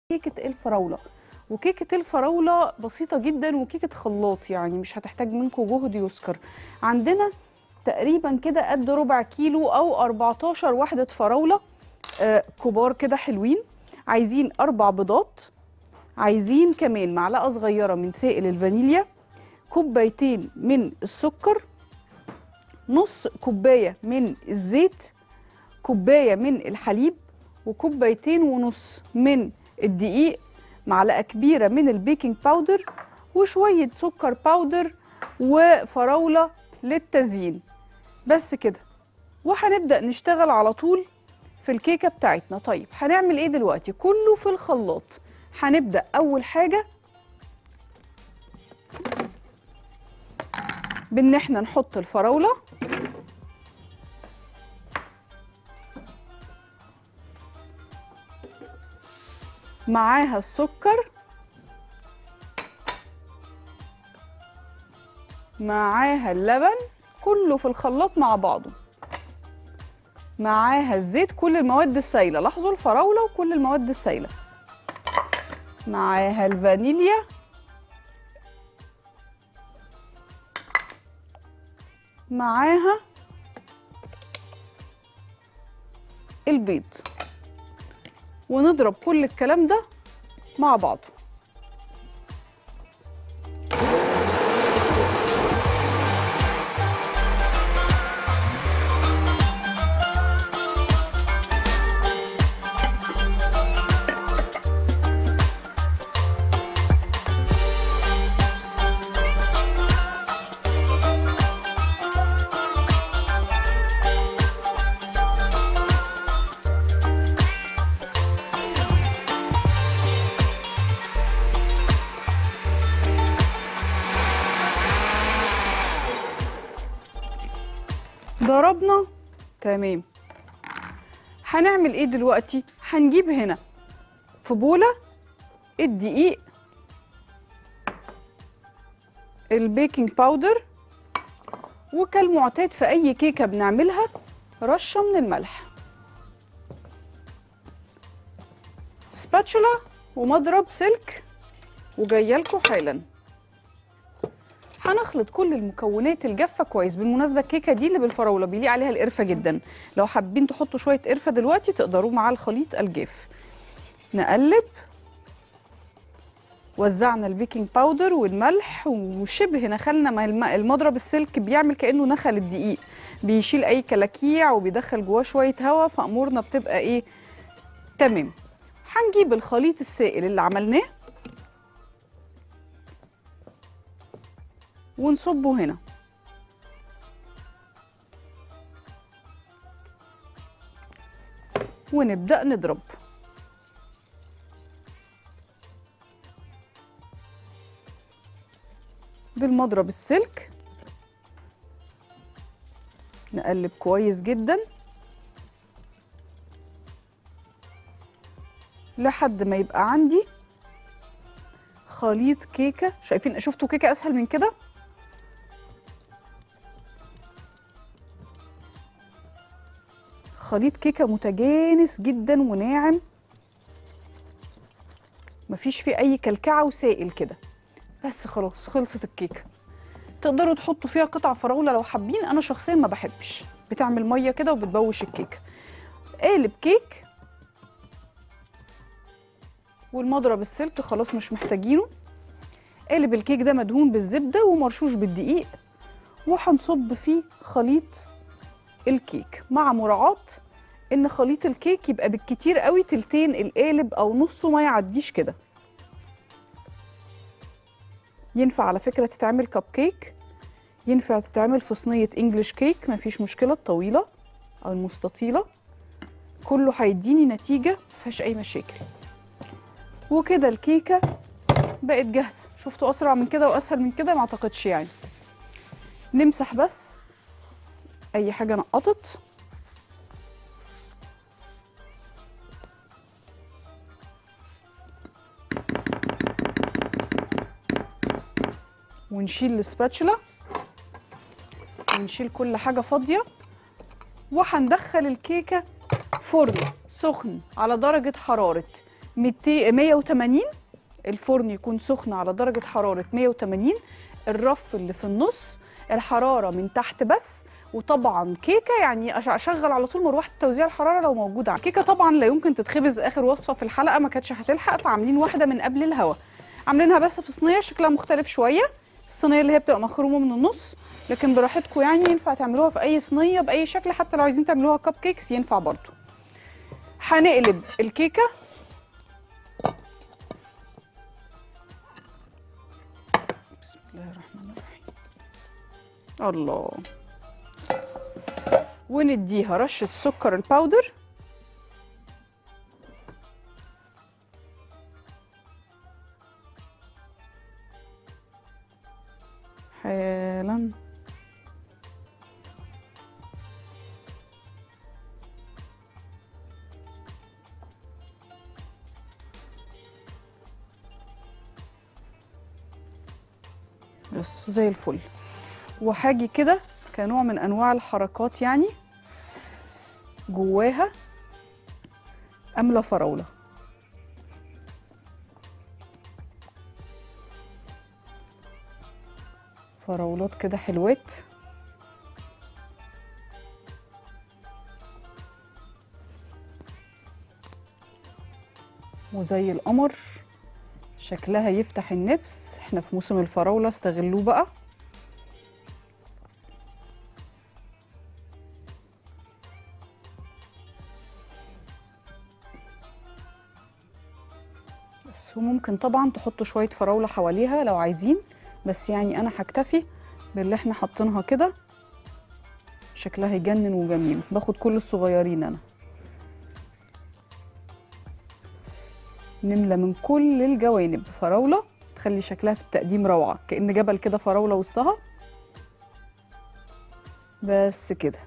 كيكه الفراوله وكيكه الفراوله بسيطه جدا وكيكه خلاط يعني مش هتحتاج منكم جهد يذكر عندنا تقريبا كده قد ربع كيلو او 14 وحده فراوله آه كبار كده حلوين عايزين اربع بيضات عايزين كمان معلقه صغيره من سائل الفانيليا كوبايتين من السكر نص كوبايه من الزيت كوبايه من الحليب وكوبايتين ونص من الدقيق معلقه كبيره من البيكنج باودر وشويه سكر باودر وفراوله للتزيين بس كده وهنبدا نشتغل على طول في الكيكه بتاعتنا طيب هنعمل ايه دلوقتي كله في الخلاط هنبدا اول حاجه بان احنا نحط الفراوله معاها السكر معاها اللبن كله في الخلاط مع بعضه معاها الزيت كل المواد السائله لاحظوا الفراوله وكل المواد السائله معاها الفانيليا معاها البيض ونضرب كل الكلام ده مع بعضه ضربنا تمام هنعمل ايه دلوقتي هنجيب هنا في بوله الدقيق البيكنج باودر وكالمعتاد في اي كيكه بنعملها رشه من الملح سباتشولا ومضرب سلك وجايه لكم حالا هنخلط كل المكونات الجافه كويس بالمناسبه الكيكه دي اللي بالفراوله بيليق عليها القرفه جدا لو حابين تحطوا شويه قرفه دلوقتي تقدروا مع الخليط الجاف نقلب وزعنا البيكنج باودر والملح وشبه نخلنا ما الم- المضرب السلك بيعمل كانه نخل الدقيق بيشيل اي كلاكيع وبيدخل جواه شويه هواء فامورنا بتبقى ايه تمام هنجيب الخليط السائل اللي عملناه ونصبه هنا ونبدأ نضرب بالمضرب السلك نقلب كويس جدا لحد ما يبقى عندي خليط كيكه شايفين شفتوا كيكه اسهل من كده خليط كيكه متجانس جدا وناعم مفيش فيه اي كلكعه وسائل كده بس خلاص خلصت الكيكه تقدروا تحطوا فيها قطع فراوله لو حابين انا شخصيا ما بحبش بتعمل ميه كده وبتبوش الكيكه قالب كيك والمضرب السلك خلاص مش محتاجينه قالب الكيك ده مدهون بالزبده ومرشوش بالدقيق وهنصب فيه خليط الكيك مع مراعاة ان خليط الكيك يبقى بالكتير قوي تلتين القالب او نصه ما يعديش كده ينفع على فكرة تتعمل كب كيك ينفع تتعمل في صينية انجليش كيك مفيش مشكلة الطويلة او المستطيلة كله هيديني نتيجة مفيهاش اي مشاكل وكده الكيكة بقت جاهزة شفتوا اسرع من كده واسهل من كده ما اعتقدش يعني نمسح بس اي حاجه نقطت ونشيل السباتشولا ونشيل كل حاجه فاضيه وهندخل الكيكه فرن سخن على درجه حراره 200 180 الفرن يكون سخن على درجة حرارة 180 الرف اللي في النص الحرارة من تحت بس وطبعا كيكه يعني أش- اشغل على طول مروحه توزيع الحراره لو موجوده كيكه طبعا لا يمكن تتخبز اخر وصفه في الحلقه ما كانتش هتلحق فعاملين واحده من قبل الهوا عاملينها بس في صينيه شكلها مختلف شويه الصينيه اللي هي بتبقى مخرومه من النص لكن براحتكم يعني ينفع تعملوها في اي صينيه باي شكل حتى لو عايزين تعملوها كب كيكس ينفع برضو هنقلب الكيكه بسم الله الرحمن الرحيم الله ونديها رشة سكر الباودر حالا بس زي الفل وهاجي كده كنوع من انواع الحركات يعني جواها املى فراوله فراولات كده حلوات وزي القمر شكلها يفتح النفس احنا في موسم الفراولة استغلوه بقى بس وممكن طبعا تحطوا شوية فراولة حواليها لو عايزين بس يعني انا هكتفي باللي احنا حاطينها كده شكلها يجنن وجميل باخد كل الصغيرين انا نملى من كل الجوانب فراولة تخلي شكلها في التقديم روعة كأن جبل كده فراولة وسطها بس كده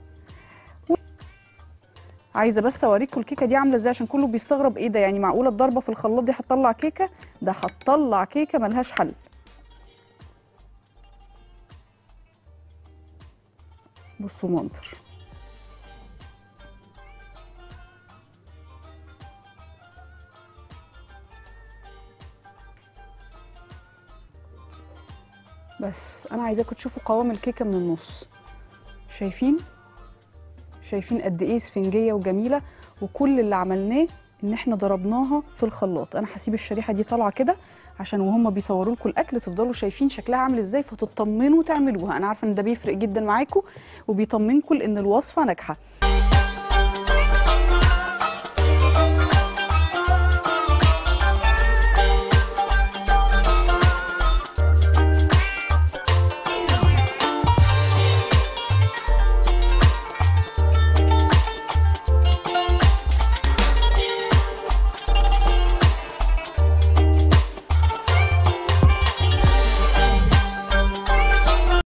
عايزه بس اوريكم الكيكه دي عامله ازاي عشان كله بيستغرب ايه ده يعني معقوله الضربه في الخلاط دي هتطلع كيكه ده هتطلع كيكه ملهاش حل بصوا منظر بس انا عايزاكم تشوفوا قوام الكيكه من النص شايفين شايفين قد ايه اسفنجيه وجميله وكل اللي عملناه ان احنا ضربناها في الخلاط انا هسيب الشريحه دي طالعه كده عشان وهم بيصوروا لكم الاكل تفضلوا شايفين شكلها عامل ازاي فتطمنوا تعملوها انا عارفه ان ده بيفرق جدا معاكم وبيطمنكم لان الوصفه ناجحه